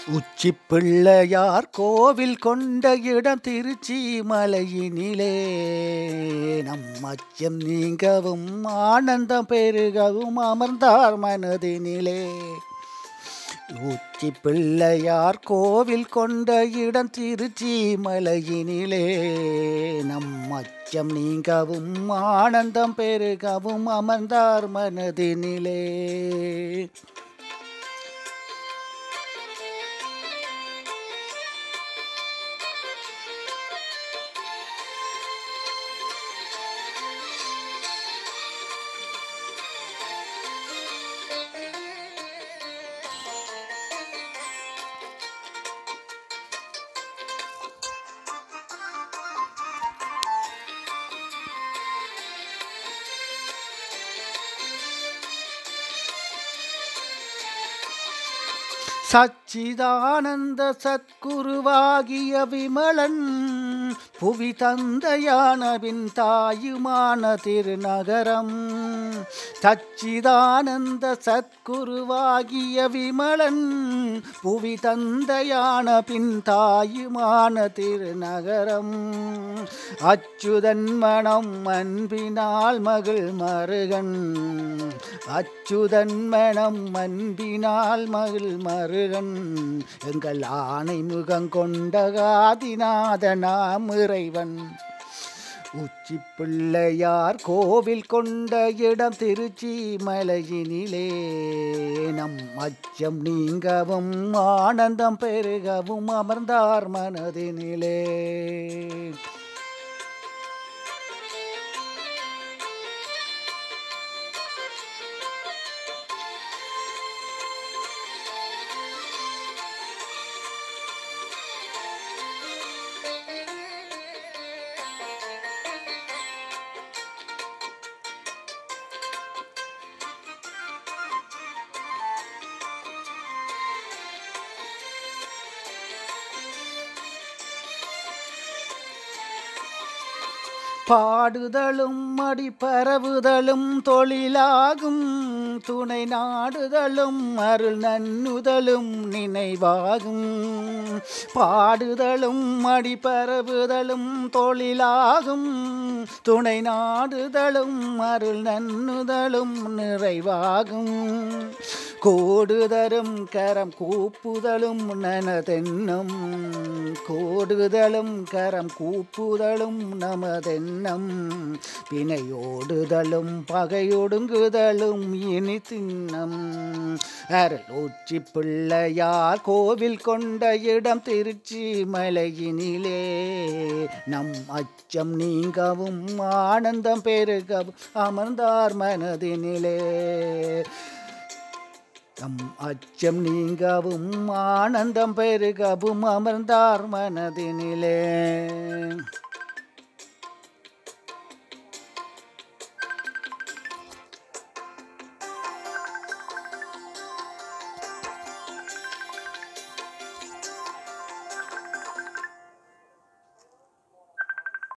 உச்சி பிள்ளையார் கோவில் கொண்ட இடம் திருச்சி மலையினிலே நம் அச்சம் நீங்கவும் ஆனந்தம் பெருகவும் அமர்ந்தார் மனதினிலே உச்சி பிள்ளையார் கோவில் கொண்ட இடம் திருச்சி மலையினிலே நம் அச்சம் நீங்கவும் ஆனந்தம் பெருகவும் அமர்ந்தார் மனதினிலே சச்சிதானந்த சத்குருவாகிய விமலன் புவி தந்தையானவின் தாயுமான திருநகரம் சச்சிதானந்த சத்குருவாகிய விமலன் புவி தந்தையான பின் தாயுமான திருநகரம் அச்சுதன் மனம் அன்பினால் மகள் மருகன் அச்சுதன் மனம் அன்பினால் மகள் மருகன் எங்கள் ஆணை முகம் கொண்ட காதிநாதனாம் இறைவன் உச்சி பிள்ளையார் கோவில் கொண்ட இடம் திருச்சி மலையினிலே நம் அச்சம் நீங்கவும் ஆனந்தம் பெருகவும் அமர்ந்தார் மனதினிலே பாடுதலும் அடி பரவுதலும் தொழிலாகும் துணை நாடுதலும் அருள் நன்னுதலும் நினைவாகும் பாடுதலும் அடி பரவுதலும் தொழிலாகும் துணை நாடுதலும் அருள் நன்னுதலும் நிறைவாகும் கோடுதரும் கரம் கூப்புதலும் நனதென்னம் கோடுதலும் கரம் கூப்புதலும் நமதென்னம் பிணையோடுதலும் பகையொடுங்குதலும் இனி தின்னம் அருள் ஊச்சி பிள்ளையார் கோவில் கொண்ட இடம் திருச்சி மலையினிலே நம் அச்சம் நீங்கவும் ஆனந்தம் பெருகவும் அமர்ந்தார் மனதினிலே நம் அச்சம் நீங்கவும் ஆனந்தம் பெருகவும் அமர்ந்தார் மனதினிலே